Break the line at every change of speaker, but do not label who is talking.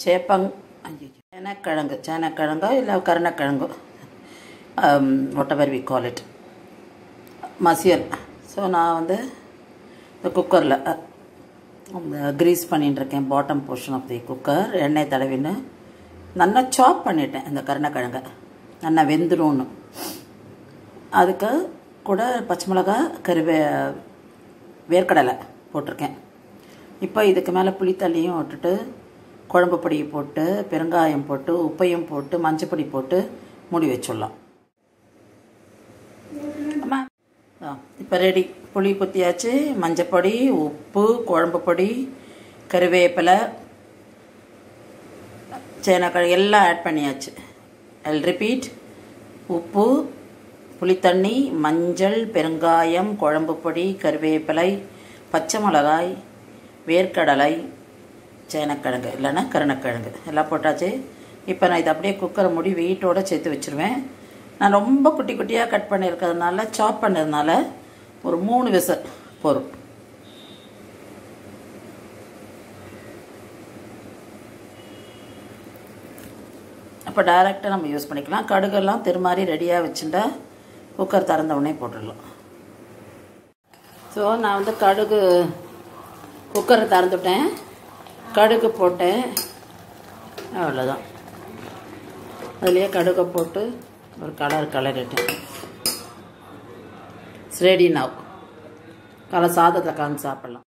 சேப்பங் ஐயோ சேனக்கிழங்கு சேனக்கிழங்கோ இல்லை கருணக்கிழங்கோ whatever we call it masiyal so நான் வந்து இந்த குக்கரில் அந்த க்ரீஸ் பண்ணிட்டு இருக்கேன் bottom portion of the cooker எண்ணெய் தடவின்னு நல்லா சாப் பண்ணிட்டேன் இந்த கருணக்கிழங்கை நல்லா வெந்துடும்னு அதுக்கு கூட பச்சை மிளகா கருவே வேர்க்கடலை போட்டிருக்கேன் இப்போ இதுக்கு மேலே புளித்தள்ளியும் விட்டுட்டு குழம்பு பொடி போட்டு பெருங்காயம் போட்டு உப்பையும் போட்டு மஞ்சப்பொடி போட்டு மூடி வச்சிடலாம் அம்மா ஆ இப்போ ரெடி புளி குத்தியாச்சு மஞ்சப்பொடி உப்பு குழம்பு பொடி கருவேப்பிலை சேனக்கிழங்கு எல்லாம் ஆட் பண்ணியாச்சு ஐ ரிப்பீட் உப்பு புளித்தண்ணி மஞ்சள் பெருங்காயம் குழம்பு பொடி கருவேப்பிலை பச்சை மிளகாய் வேர்க்கடலை சேனக்கிழங்கு இல்லைன்னா கருணக்கிழங்கு எல்லாம் போட்டாச்சு இப்போ நான் இதை அப்படியே குக்கரை மூடி வெயிட்டோடு சேர்த்து வச்சுருவேன் நான் ரொம்ப குட்டி குட்டியாக கட் பண்ணியிருக்கிறதுனால சாப் பண்ணதுனால ஒரு மூணு விசல் போரும் அப்போ டைரெக்டாக நம்ம யூஸ் பண்ணிக்கலாம் கடுகெல்லாம் திருமாறி ரெடியாக வச்சுட்டா குக்கர் திறந்த உடனே போட்டுடலாம் ஸோ நான் வந்து கடுகு குக்கரை திறந்துட்டேன் கடுகு போட்டேன் அவ்வளோதான் அதுலேயே கடுகை போட்டு ஒரு கலர் கலரிட்டேன் ரெடி நாவ் கலர் சாதத்தை கலந்து சாப்பிட்லாம்